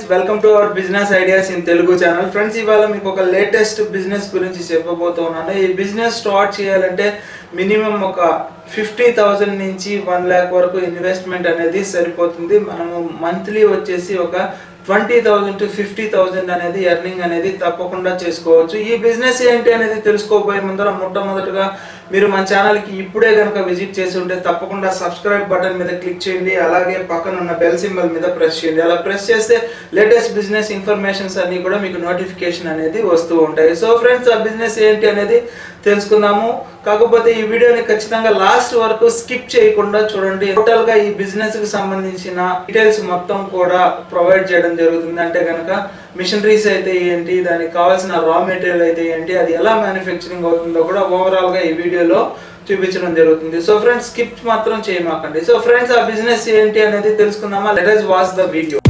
welcome to our business ideas in Telugu channel friends ఇవాళ మీకు ఒక లేటెస్ట్ బిజినెస్ గురించి చెప్పబోతున్నాను ఈ బిజినెస్ స్టార్ట్ చేయాలంటే మినిమం ఒక ఫిఫ్టీ థౌజండ్ నుంచి వన్ ల్యాక్ వరకు ఇన్వెస్ట్మెంట్ అనేది సరిపోతుంది మనము మంత్లీ వచ్చేసి ఒక twenty thousand to fifty thousand అనేది ఎర్నింగ్ అనేది తప్పకుండా చేసుకోవచ్చు ఈ బిజినెస్ ఏంటి అనేది తెలుసుకోబోయే ముందర మొట్టమొదటిగా మీరు మన ఛానల్కి ఇప్పుడే కనుక విజిట్ చేసి ఉంటే తప్పకుండా సబ్స్క్రైబ్ బటన్ మీద క్లిక్ చేయండి అలాగే పక్కన ఉన్న బెల్ సింబల్ మీద ప్రెస్ చేయండి అలా ప్రెస్ చేస్తే లేటెస్ట్ బిజినెస్ ఇన్ఫర్మేషన్స్ అన్ని కూడా మీకు నోటిఫికేషన్ అనేది వస్తూ ఉంటాయి సో ఫ్రెండ్స్ ఆ బిజినెస్ ఏంటి అనేది తెలుసుకుందాము కాకపోతే ఈ వీడియోని ఖచ్చితంగా లాస్ట్ వరకు స్కిప్ చేయకుండా చూడండి టోటల్ గా ఈ బిజినెస్ కి సంబంధించిన డీటెయిల్స్ మొత్తం కూడా ప్రొవైడ్ చేయడం జరుగుతుంది అంటే కనుక మిషనరీస్ అయితే ఏంటి దానికి కావాల్సిన రా మెటీరియల్ అయితే ఏంటి అది ఎలా మ్యానుఫ్యాక్చరింగ్ అవుతుందో కూడా ఓవరాల్ గా ఈ వీడియోలో చూపించడం జరుగుతుంది సో ఫ్రెండ్స్ స్కిప్ మాత్రం చేయమాకండి సో ఫ్రెండ్స్ ఆ బిజినెస్ ఏంటి అనేది తెలుసుకుందామా let us watch the video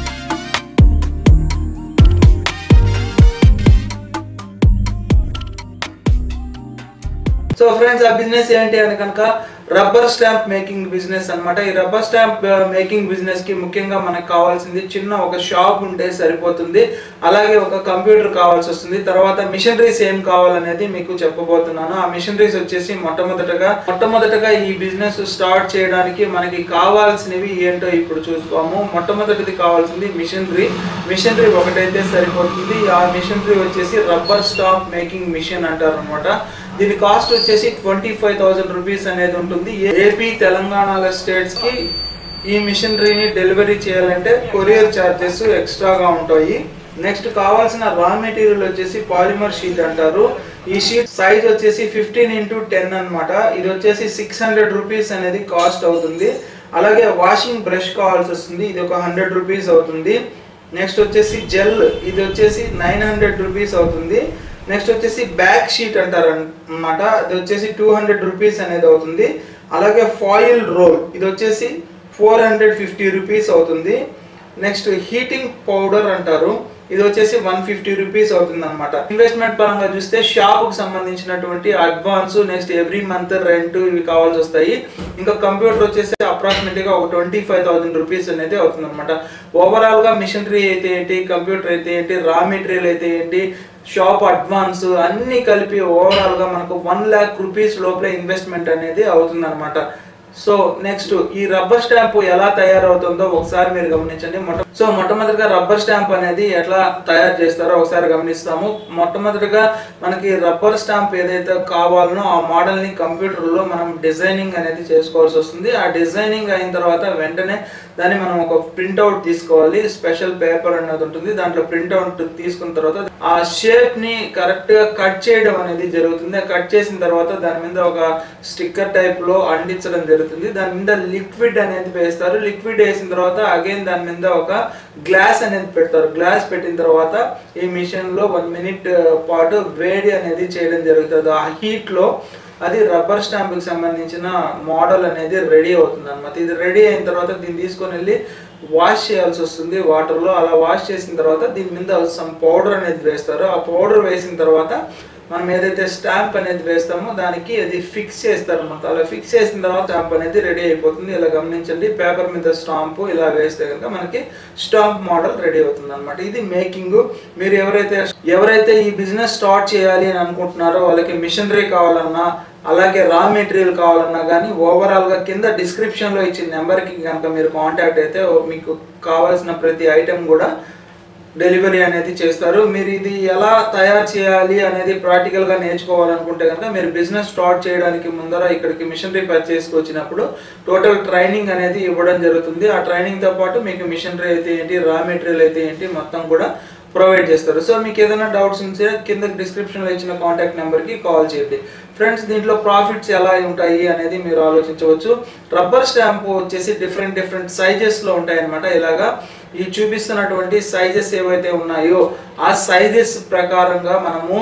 so friends ఆ బిజినెస్ ఏంటి అని కనుక రబ్బర్ స్టాంప్ మేకింగ్ బిజినెస్ అన్నమాట ఈ రబ్బర్ స్టాంప్ మేకింగ్ బిజినెస్ కి ముఖ్యంగా మనకు కావాల్సింది చిన్న ఒక షాప్ ఉంటే సరిపోతుంది అలాగే ఒక కంప్యూటర్ కావాల్సి వస్తుంది తర్వాత మిషనరీస్ ఏం కావాలనేది మీకు చెప్పబోతున్నాను ఆ మిషనరీస్ వచ్చేసి మొట్టమొదటగా మొట్టమొదటగా ఈ బిజినెస్ స్టార్ట్ చేయడానికి మనకి కావాల్సినవి ఏంటో ఇప్పుడు చూసుకోము మొట్టమొదటిది కావాల్సింది మిషనరీ మిషనరీ ఒకటైతే సరిపోతుంది ఆ మిషనరీ వచ్చేసి రబ్బర్ స్టాంప్ మేకింగ్ మిషన్ అంటారు అనమాట దీని కాస్ట్ వచ్చేసి ట్వంటీ ఫైవ్ థౌసండ్ రూపీస్ అనేది ఉంటుంది ఏపీ తెలంగాణ స్టేట్స్ కి ఈ మిషనరీని డెలివరీ చేయాలంటే కొరియర్ ఛార్జెస్ ఎక్స్ట్రాగా ఉంటాయి నెక్స్ట్ కావాల్సిన రా మెటీరియల్ వచ్చేసి పాలిమర్ షీట్ అంటారు ఈ షీట్ సైజ్ వచ్చేసి ఫిఫ్టీన్ ఇంటూ టెన్ అనమాట ఇది వచ్చేసి సిక్స్ హండ్రెడ్ రూపీస్ అనేది కాస్ట్ అవుతుంది అలాగే వాషింగ్ బ్రష్ కావాల్సి వస్తుంది ఇది ఒక హండ్రెడ్ రూపీస్ అవుతుంది నెక్స్ట్ వచ్చేసి జెల్ ఇది వచ్చేసి నైన్ హండ్రెడ్ రూపీస్ అవుతుంది నెక్స్ట్ వచ్చేసి బ్యాక్ షీట్ అంటారు అనమాట ఇది వచ్చేసి టూ హండ్రెడ్ రూపీస్ అనేది అవుతుంది అలాగే ఫాయిల్ రోల్ ఇది వచ్చేసి ఫోర్ హండ్రెడ్ ఫిఫ్టీ రూపీస్ అవుతుంది నెక్స్ట్ హీటింగ్ పౌడర్ అంటారు ఇది వచ్చేసి వన్ ఫిఫ్టీ రూపీస్ అవుతుంది అనమాట ఇన్వెస్ట్మెంట్ పరంగా చూస్తే షాప్ కు సంబంధించినటువంటి advance next every month rent ఇవి కావాల్సి వస్తాయి ఇంకా కంప్యూటర్ వచ్చేసి అప్రాక్సిమేట్ గా ఒక ట్వంటీ ఫైవ్ థౌసండ్ రూపీస్ అనేది అవుతుంది అనమాట ఓవరాల్ గా మిషనరీ అయితే ఏంటి కంప్యూటర్ అయితే ఏంటి రా మెటీరియల్ అయితే ఏంటి షాప్ అడ్వాన్స్ అన్ని కలిపి ఓవరాల్ గా మనకు వన్ ల్యాక్ రూపీస్ లోపల ఇన్వెస్ట్మెంట్ అనేది అవుతుంది అనమాట సో నెక్స్ట్ ఈ రబ్బర్ స్టాంప్ ఎలా తయారవుతుందో ఒకసారి మీరు గమనించండి మొట్ట సో మొట్టమొదటిగా రబ్బర్ స్టాంప్ అనేది ఎట్లా తయారు చేస్తారో ఒకసారి గమనిస్తాము మొట్టమొదటిగా మనకి రబ్బర్ స్టాంప్ ఏదైతే కావాలనో ఆ మోడల్ ని కంప్యూటర్ లో మనం డిజైనింగ్ అనేది చేసుకోవాల్సి వస్తుంది ఆ డిజైనింగ్ అయిన తర్వాత వెంటనే దాన్ని మనం ఒక ప్రింట్అవుట్ తీసుకోవాలి స్పెషల్ పేపర్ అనేది ఉంటుంది దాంట్లో ప్రింట్అవుట్ తీసుకున్న తర్వాత ఆ షేప్ ని కరెక్ట్ గా కట్ చేయడం అనేది జరుగుతుంది కట్ చేసిన తర్వాత దాని మీద ఒక స్టిక్కర్ టైప్ లో అంటించడం జరుగుతుంది దాని మీద లిక్విడ్ అనేది వేస్తారు లిక్విడ్ వేసిన తర్వాత అగైన్ దాని మీద ఒక గ్లాస్ అనేది పెడతారు గ్లాస్ పెట్టిన తర్వాత ఈ మిషన్ లో వన్ మినిట్ పాటు వేడి అనేది చేయడం జరుగుతుంది ఆ హీట్ లో అది రబ్బర్ స్టాంప్ కి సంబంధించిన మోడల్ అనేది రెడీ అవుతుంది అనమాట ఇది రెడీ అయిన తర్వాత దీన్ని తీసుకొని వెళ్ళి వాష్ చేయాల్సి వస్తుంది వాటర్ లో అలా వాష్ చేసిన తర్వాత దీని మీద సమ్ పౌడర్ అనేది వేస్తారు ఆ పౌడర్ వేసిన తర్వాత మనం ఏదైతే స్టాంప్ అనేది వేస్తామో దానికి అది ఫిక్స్ చేస్తారు అనమాట అలా ఫిక్స్ చేసిన తర్వాత స్టాంప్ అనేది రెడీ అయిపోతుంది ఇలా గమనించండి పేపర్ మీద స్టాంప్ ఇలా వేస్తే కనుక మనకి స్టాంప్ మోడల్ రెడీ అవుతుంది అనమాట ఇది మేకింగ్ మీరు ఎవరైతే ఎవరైతే ఈ బిజినెస్ స్టార్ట్ చేయాలి అని అనుకుంటున్నారో వాళ్ళకి మిషనరీ కావాలన్నా అలాగే రా మెటీరియల్ కావాలన్నా కానీ ఓవరాల్గా కింద డిస్క్రిప్షన్లో ఇచ్చిన నెంబర్కి కనుక మీరు కాంటాక్ట్ అయితే మీకు కావాల్సిన ప్రతి ఐటెం కూడా డెలివరీ అనేది చేస్తారు మీరు ఇది ఎలా తయారు చేయాలి అనేది ప్రాక్టికల్గా నేర్చుకోవాలనుకుంటే కనుక మీరు బిజినెస్ స్టార్ట్ చేయడానికి ముందర ఇక్కడికి మిషనరీ పర్చేస్కి వచ్చినప్పుడు టోటల్ ట్రైనింగ్ అనేది ఇవ్వడం జరుగుతుంది ఆ ట్రైనింగ్తో పాటు మీకు మిషనరీ అయితే ఏంటి రా మెటీరియల్ అయితే ఏంటి మొత్తం కూడా ప్రొవైడ్ చేస్తారు సో మీకు ఏదైనా డౌట్స్ ఉంటే కింద డిస్క్రిప్షన్లో ఇచ్చిన కాంటాక్ట్ నెంబర్కి కాల్ చేయండి ఫ్రెండ్స్ దీంట్లో ప్రాఫిట్స్ ఎలా ఉంటాయి అనేది మీరు ఆలోచించవచ్చు రబ్బర్ స్టాంప్ వచ్చేసి డిఫరెంట్ డిఫరెంట్ సైజెస్లో ఉంటాయి అనమాట ఇలాగా ఈ చూపిస్తున్నటువంటి సైజెస్ ఏవైతే ఉన్నాయో ఆ సైజెస్ ప్రకారంగా మనము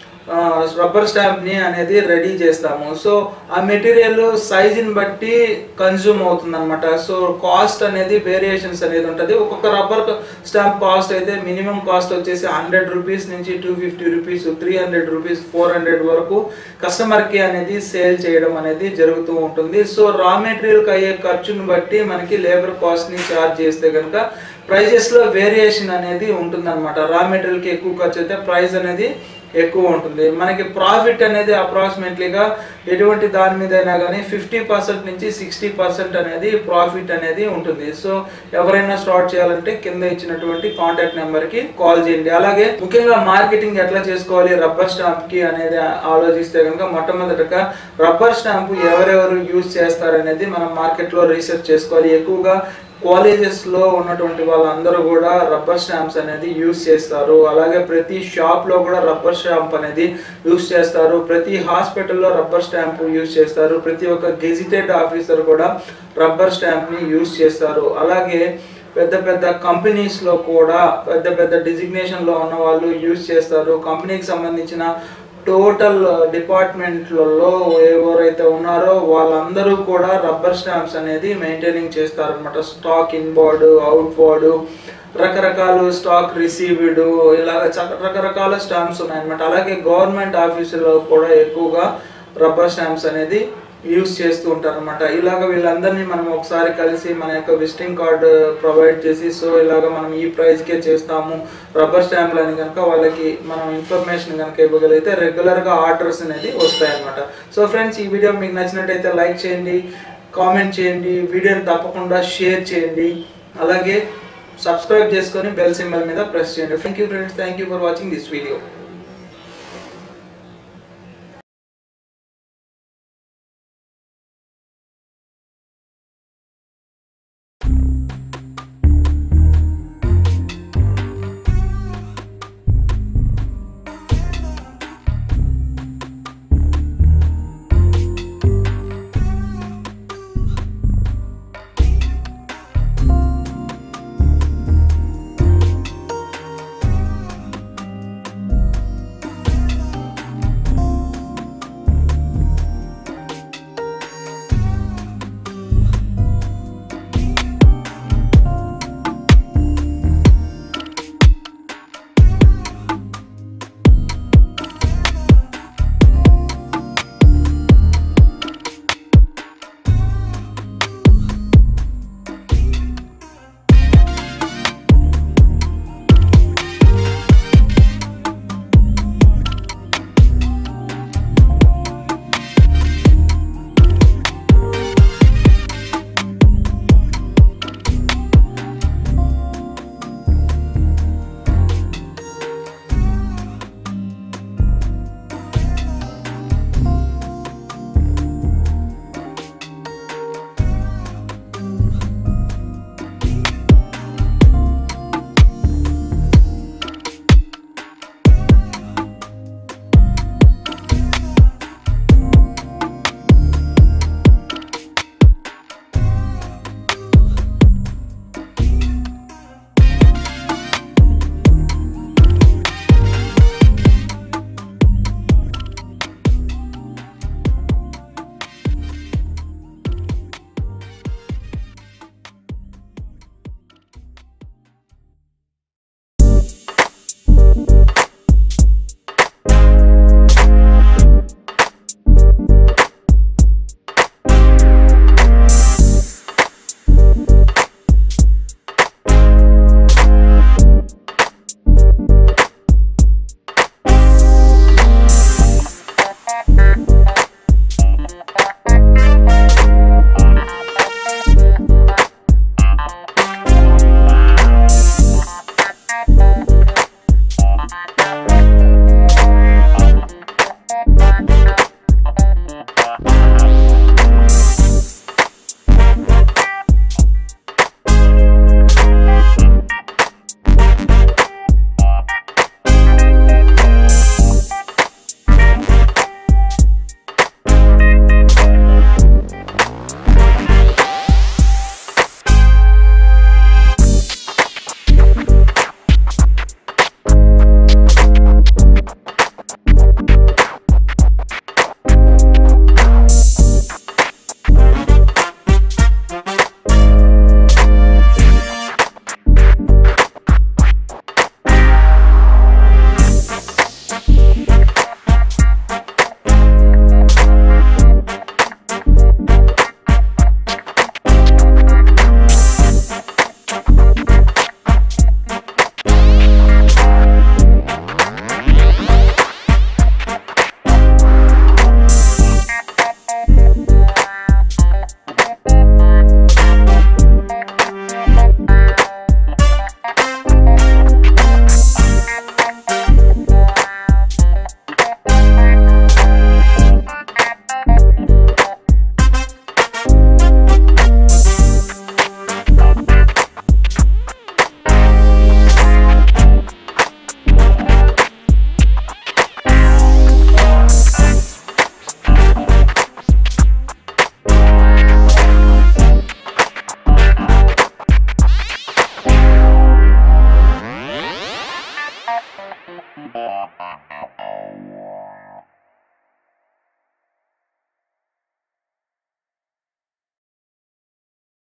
రబ్బర్ స్టాంప్ని అనేది రెడీ చేస్తాము సో ఆ మెటీరియల్ సైజుని బట్టి కన్జ్యూమ్ అవుతుంది అనమాట సో కాస్ట్ అనేది వేరియేషన్స్ అనేది ఉంటుంది ఒక్కొక్క రబ్బర్ స్టాంప్ కాస్ట్ అయితే మినిమం కాస్ట్ వచ్చేసి హండ్రెడ్ రూపీస్ నుంచి two fifty rupees three hundred rupees four hundred వరకు కస్టమర్కి అనేది సేల్ చేయడం అనేది జరుగుతూ ఉంటుంది సో రా మెటీరియల్కి అయ్యే ఖర్చుని బట్టి మనకి లేబర్ కాస్ట్ని ఛార్జ్ చేస్తే కనుక ప్రైజెస్ లో వేరియేషన్ అనేది ఉంటుందన్నమాట రా మెటీరియల్ కి ఎక్కువ ఖర్చు అయితే ప్రైస్ అనేది ఎక్కువ ఉంటుంది మనకి ప్రాఫిట్ అనేది అప్రాక్సిమేట్లీగా ఎటువంటి దాని మీద అయినా కానీ ఫిఫ్టీ పర్సెంట్ నుంచి సిక్స్టీ పర్సెంట్ అనేది ప్రాఫిట్ అనేది ఉంటుంది సో ఎవరైనా స్టార్ట్ చేయాలంటే కింద ఇచ్చినటువంటి కాంటాక్ట్ నెంబర్ కి కాల్ చేయండి అలాగే ముఖ్యంగా మార్కెటింగ్ ఎట్లా చేసుకోవాలి రబ్బర్ స్టాంప్ కి అనేది ఆలోచిస్తే కనుక మొట్టమొదటగా రబ్బర్ స్టాంప్ ఎవరెవరు యూజ్ చేస్తారనేది మనం మార్కెట్ లో రీసెర్చ్ చేసుకోవాలి ఎక్కువగా కాలేజెస్ లో ఉన్నటువంటి వాళ్ళందరూ కూడా రబ్బర్ స్టాంప్స్ అనేది యూజ్ చేస్తారు అలాగే ప్రతి షాప్ లో కూడా రబ్బర్ స్టాంప్ అనేది యూజ్ చేస్తారు ప్రతి హాస్పిటల్లో రబ్బర్ స్టాంప్ యూజ్ చేస్తారు ప్రతి ఒక్క గెజిటెడ్ ఆఫీసర్ కూడా రబ్బర్ స్టాంప్ ని యూజ్ చేస్తారు అలాగే పెద్ద పెద్ద కంపెనీస్ లో కూడా పెద్ద పెద్ద డిజిగ్నేషన్ లో ఉన్న వాళ్ళు యూజ్ చేస్తారు కంపెనీకి సంబంధించిన టోటల్ డిపార్ట్మెంట్లలో ఎవరైతే ఉన్నారో వాళ్ళందరూ కూడా రబ్బర్ స్టాంప్స్ అనేది మెయింటైనింగ్ చేస్తారనమాట స్టాక్ ఇన్బోర్డు అవుట్ బోర్డు రకరకాల స్టాక్ రిసీవ్డ్ ఇలా చ- రకరకాల స్టాంప్స్ ఉన్నాయన్నమాట అలాగే గవర్నమెంట్ ఆఫీసులో కూడా ఎక్కువగా రబ్బర్ స్టాంప్స్ అనేది యూస్ చేస్తూ ఉంటారు అనమాట ఇలాగ వీళ్ళందరినీ మనం ఒకసారి కలిసి మన యొక్క విజిటింగ్ కార్డు ప్రొవైడ్ చేసి సో ఇలాగ మనం ఈ ప్రైస్కే చేస్తాము రబ్బర్ స్టాంప్లు అని కనుక వాళ్ళకి మనం ఇన్ఫర్మేషన్ కనుక ఇవ్వగలిగితే రెగ్యులర్గా ఆర్డర్స్ అనేది వస్తాయి అనమాట సో ఫ్రెండ్స్ ఈ వీడియో మీకు నచ్చినట్టయితే లైక్ చేయండి కామెంట్ చేయండి వీడియోని తప్పకుండా షేర్ చేయండి అలాగే సబ్స్క్రైబ్ చేసుకొని బెల్ సింబల్ మీద ప్రెస్ చేయండి thank you friends thank you for watching this video